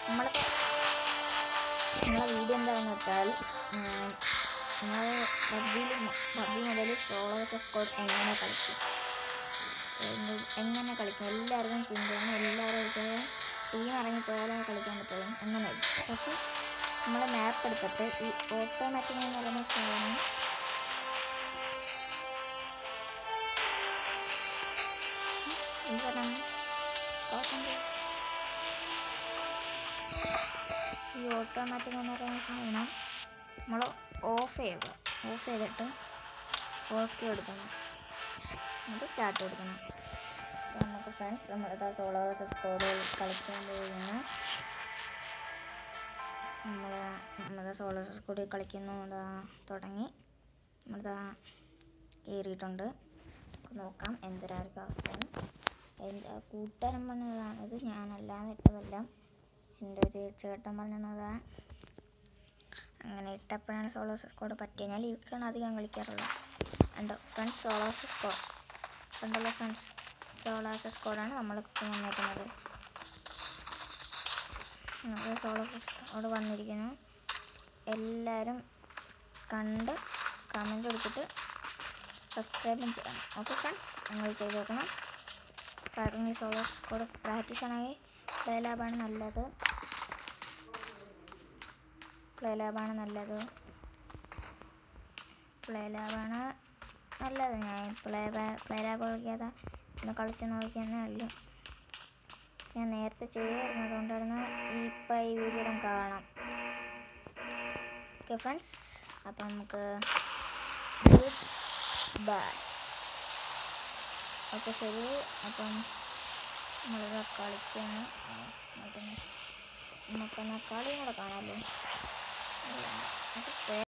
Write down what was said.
നമ്മളെ നമ്മളെ വീഡിയോ എന്താണെന്ന് വെച്ചാൽ നമ്മൾ പബ്ജിയിൽ പബ്ജി മൊബൈൽ സോളോ സ്കോഡ് എങ്ങനെ കളിക്കും എന്ത്- എങ്ങനെ കളിക്കും എല്ലാവർക്കും ചിന്തയാണ് എല്ലാവരും വിചാരം ടീം ഇറങ്ങിപ്പോയാലേ കളിക്കാൻ പറ്റുള്ളൂ അങ്ങനെയായിരിക്കും പക്ഷെ നമ്മൾ മാപ്പ് എടുത്തിട്ട് ഈ ഓട്ടോമാറ്റിക് എന്ന് പറയുന്ന സാധനം ഈ പറഞ്ഞ ഓട്ടോമാറ്റിക് ഈ ഓട്ടോമാറ്റിക് എന്ന് പറയുന്ന സാധനം നമ്മൾ ഓഫ് ചെയ്യുക ഓഫ് ചെയ്തിട്ട് ഓക്കെ കൊടുക്കണം എന്നിട്ട് സ്റ്റാർട്ട് കൊടുക്കണം അപ്പോൾ നമുക്ക് ഫ്രണ്ട്സ് നമ്മളിതാ സോളോ വേഴ്സസ് സ്കോഡ് കളിക്കാൻ പോവുകയാണ് നമ്മൾ നമ്മളിതാ സോളോ വേഴ്സസ് സ്കോഡ് കളിക്കുന്നു ഇതാ തുടങ്ങി നമ്മളിതാ കയറിയിട്ടുണ്ട് നമുക്ക് നോക്കാം എന്തൊരായിരിക്കും അവസ്ഥ എൻ്റെ കൂട്ടുകാരൻ പറഞ്ഞതാണിത് ഞാനല്ലാതെ ഇട്ടതല്ല എൻ്റെ ഒരു ചേട്ടൻ പറഞ്ഞതാ അങ്ങനെ ഇട്ടപ്പോഴാണ് സോളോ സ്കോഡ് പറ്റിയത് ഞാൻ ലീവിക്കാണ് അധികം കളിക്കാറുള്ളത് ഉണ്ടോ ഫ്രണ്ട്സ് സോളോ സ്കോഡ് ഉണ്ടല്ലോ ഫ്രണ്ട്സ് സോളോ സ്കോഡാണ് നമ്മളിപ്പോൾ വന്നേക്കുന്നത് നമ്മൾ സോളോ സ്കോഡ് വന്നിരിക്കുന്നു എല്ലാവരും കണ്ട് കമൻറ്റ് കൊടുത്തിട്ട് സബ്സ്ക്രൈബും ചെയ്യണം ഓക്കെ ഫ്രണ്ട്സ് നിങ്ങൾ ചെയ്ത് നോക്കണം കാരണം ഈ സോളോ സ്കോഡ് പ്രാക്ടീസ് ആണെങ്കിൽ പ്ലേ ലാബാണ് നല്ലത് പ്ലേ ലാബാണ് നല്ലത് പ്ലേ ലാബാണ് നല്ലത് ഞാൻ പ്ലേ പ്ലേ ലാബ് കളിക്കാതെ ഒന്ന് കളിച്ച് നോക്കിയെന്നേ ഉള്ളൂ ഞാൻ നേരത്തെ ചെയ്യുമായിരുന്നു അതുകൊണ്ടായിരുന്നു ഇപ്പം ഈ വീഡിയോ കാണാം ഓക്കെ ഫ്രണ്ട്സ് അപ്പം നമുക്ക് ഗുഡ് ബൈ ഓക്കെ ശരി അപ്പം നമ്മളിത് കളിക്കാണ് ആ, നമുക്കൊന്ന് നമുക്കൊന്ന് കളി കൂടെ കാണാമല്ലോ അല്ല, നമുക്ക്